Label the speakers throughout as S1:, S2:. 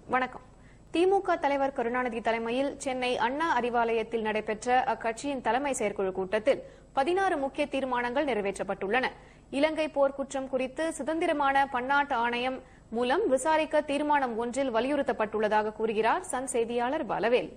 S1: வணக்கம் திமுக தலைவர் கருணாநிதி தலைமையில் சென்னை அண்ணா அறிவாலயத்தில் நடைபெற்ற அக்கட்சியின் தலைமை செயற்குழு கூட்டத்தில் பதினாறு முக்கிய தீர்மானங்கள் நிறைவேற்றப்பட்டுள்ளன இலங்கை போர்க்குற்றம் குறித்து சுதந்திரமான பன்னாட்டு ஆணையம் மூலம் விசாரிக்க தீர்மானம் ஒன்றில் வலியுறுத்தப்பட்டுள்ளதாக கூறுகிறார் சன் செய்தியாளர் பலவேல்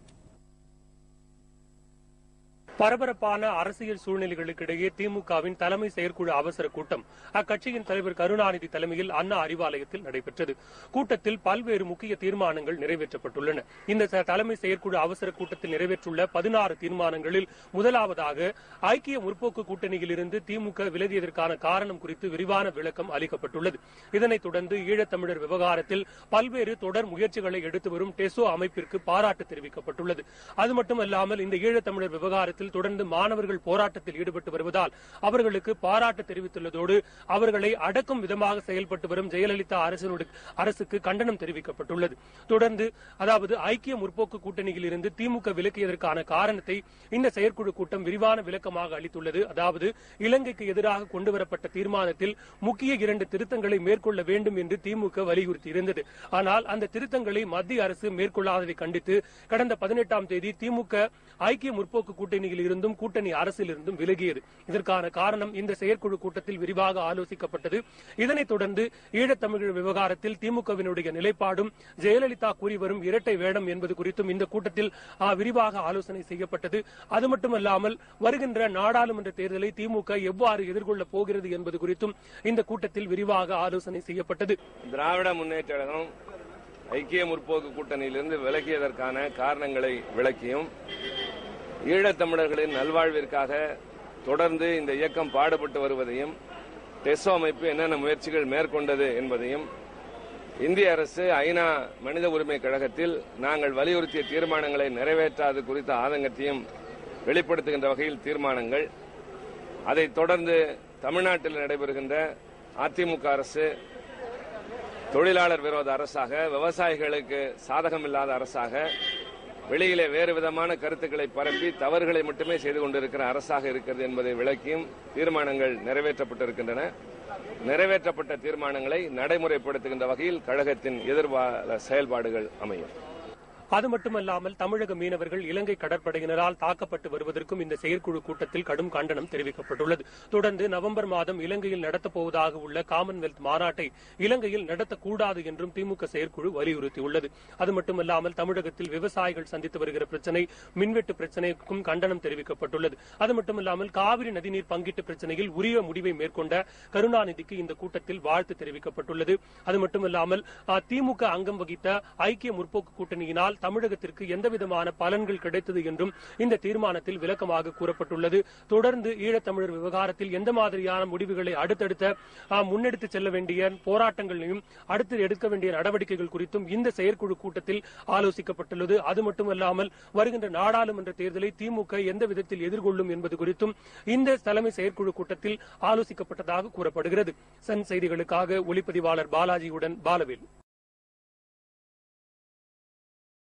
S2: பரபரப்பான அரசியல் சூழ்நிலைகளுக்கு இடையே திமுகவின் தலைமை செயற்குழு அவசர கூட்டம் அக்கட்சியின் தலைவர் கருணாநிதி தலைமையில் அண்ணா அறிவாலயத்தில் நடைபெற்றது கூட்டத்தில் பல்வேறு முக்கிய தீர்மானங்கள் நிறைவேற்றப்பட்டுள்ளன இந்த ச- தலைமை செயற்குழு அவசர கூட்டத்தில் நிறைவேற்றுள்ள பதினாறு தீர்மானங்களில் முதலாவதாக ஐக்கிய முற்போக்கு கூட்டணியிலிருந்து திமுக விலகியதற்கான காரணம் குறித்து விரிவான விளக்கம் அளிக்கப்பட்டுள்ளது இதனைத் தொடர்ந்து ஈழத்தமிழர் விவகாரத்தில் பல்வேறு தொடர் முயற்சிகளை எடுத்து வரும் டெசோ அமைப்பிற்கு பாராட்டு தெரிவிக்கப்பட்டுள்ளது அது மட்டுமல்லாமல் இந்த ஈழத்தமிழர் விவகாரத்தில் தொடர்ந்து மாணவர்கள் போராட்டத்தில் ஈடுபட்டு வருவதால் அவர்களுக்கு பாராட்டு தெரிவித்துள்ளதோடு அவர்களை அடக்கும் விதமாக செயல்பட்டு வரும் ஜெயலலிதா அரசினுடைய அரசுக்கு கண்டனம் தெரிவிக்கப்பட்டுள்ளது தொடர்ந்து அதாவது ஐக்கிய முற்போக்கு கூட்டணியில் இருந்து திமுக விலக்கியதற்கான காரணத்தை இந்த செயற்குழு கூட்டம் விரிவான விளக்கமாக அளித்துள்ளது அதாவது இலங்கைக்கு எதிராக கொண்டுவரப்பட்ட தீர்மானத்தில் முக்கிய இரண்டு திருத்தங்களை மேற்கொள்ள வேண்டும் என்று திமுக வலியுறுத்தி இருந்தது ஆனால் அந்த திருத்தங்களை மத்திய அரசு மேற்கொள்ளாததை கண்டித்து கடந்த பதினெட்டாம் தேதி திமுக ஐக்கிய முற்போக்கு கூட்டணியில் இருந்தும் கூட்டணி அரசில் இருந்தும் விலகியது இதற்கான காரணம் இந்த செயற்குழு கூட்டத்தில் விரிவாக ஆலோசிக்கப்பட்டது இதனைத் தொடர்ந்து ஈழத்தமிழர் விவகாரத்தில் திமுகவினுடைய நிலைப்பாடும் ஜெயலலிதா கூறி வரும் இரட்டை வேடம் என்பது குறித்தும் இந்த கூட்டத்தில் ஆ, விரிவாக ஆலோசனை செய்யப்பட்டது அது மட்டுமல்லாமல் வருகின்ற நாடாளுமன்ற தேர்தலை திமுக எவ்வாறு எதிர்கொள்ளப் போகிறது என்பது குறித்தும் இந்த கூட்டத்தில் விரிவாக ஆலோசனை செய்யப்பட்டது
S3: திராவிட முன்னேற்ற கழகம் ஐக்கிய முற்போக்கு கூட்டணியிலிருந்து விலகியதற்கான காரணங்களை விளக்கியும் ஈழத்தமிழர்களின் நல்வாழ்விற்காக தொடர்ந்து இந்த இயக்கம் பாடுபட்டு வருவதையும் டெசோ அமைப்பு என்னென்ன முயற்சிகள் மேற்கொண்டது என்பதையும் இந்திய அரசு ஐநா மனித உரிமை கழகத்தில் நாங்கள் வலியுறுத்திய தீர்மானங்களை நிறைவேற்றாது குறித்த ஆதங்கத்தையும் வெளிப்படுத்துகின்ற வகையில் தீர்மானங்கள் அதைத் தொடர்ந்து தமிழ்நாட்டில் நடைபெறுகின்ற அதிமுக அரசு தொழிலாளர் விரோத அரசாக விவசாயிகளுக்கு சாதகமில்லாத அரசாக வெளியிலே வேறு விதமான கருத்துக்களை பரப்பி தவறுகளை மட்டுமே செய்து கொண்டிருக்கிற அரசாக இருக்கிறது என்பதை விளக்கியும் தீர்மானங்கள் நிறைவேற்றப்பட்டிருக்கின்றன நிறைவேற்றப்பட்ட தீர்மானங்களை நடைமுறைப்படுத்துகின்ற வகையில் கழகத்தின் எதிர்கால செயல்பாடுகள் அமையும்
S2: அது மட்டுமல்லாமல் தமிழக மீனவர்கள் இலங்கை கடற்படையினரால் தாக்கப்பட்டு வருவதற்கும் இந்த செயற்குழு கூட்டத்தில் கடும் கண்டனம் தெரிவிக்கப்பட்டுள்ளது தொடர்ந்து நவம்பர் மாதம் இலங்கையில் நடத்தப் போவதாக உள்ள காமன்வெல்த் மாநாட்டை இலங்கையில் நடத்தக்கூடாது என்றும் திமுக செயற்குழு வலியுறுத்தியுள்ளது அது மட்டுமல்லாமல் தமிழகத்தில் விவசாயிகள் சந்தித்து வருகிற பிரச்சனை மின்வெட்டு பிரச்சனைக்கும் கண்டனம் தெரிவிக்கப்பட்டுள்ளது அது மட்டுமல்லாமல் காவிரி நதிநீர் பங்கீட்டு பிரச்சனையில் உரிய முடிவை மேற்கொண்ட கருணாநிதிக்கு இந்த கூட்டத்தில் வாழ்த்து தெரிவிக்கப்பட்டுள்ளது அது மட்டுமல்லாமல் அ, திமுக அங்கம் வகித்த ஐக்கிய முற்போக்கு கூட்டணியினால் தமிழகத்திற்கு எந்தவிதமான பலன்கள் கிடைத்தது என்றும் இந்த தீர்மானத்தில் விளக்கமாக கூறப்பட்டுள்ளது தொடர்ந்து ஈழத்தமிழர் விவகாரத்தில் எந்த மாதிரியான முடிவுகளை அடுத்தடுத்த அ, முன்னெடுத்துச் செல்ல வேண்டிய போராட்டங்களையும் அடுத்து எடுக்க வேண்டிய நடவடிக்கைகள் குறித்தும் இந்த செயற்குழு கூட்டத்தில் ஆலோசிக்கப்பட்டுள்ளது அது மட்டுமல்லாமல் வருகின்ற நாடாளுமன்ற தேர்தலை திமுக எந்த விதத்தில் எதிர்கொள்ளும் என்பது குறித்தும் இந்த தலைமை செயற்குழு கூட்டத்தில் ஆலோசிக்கப்பட்டதாக கூறப்படுகிறது சன் செய்திகளுக்காக ஒளிப்பதிவாளர் பாலாஜியுடன் பாலவேல்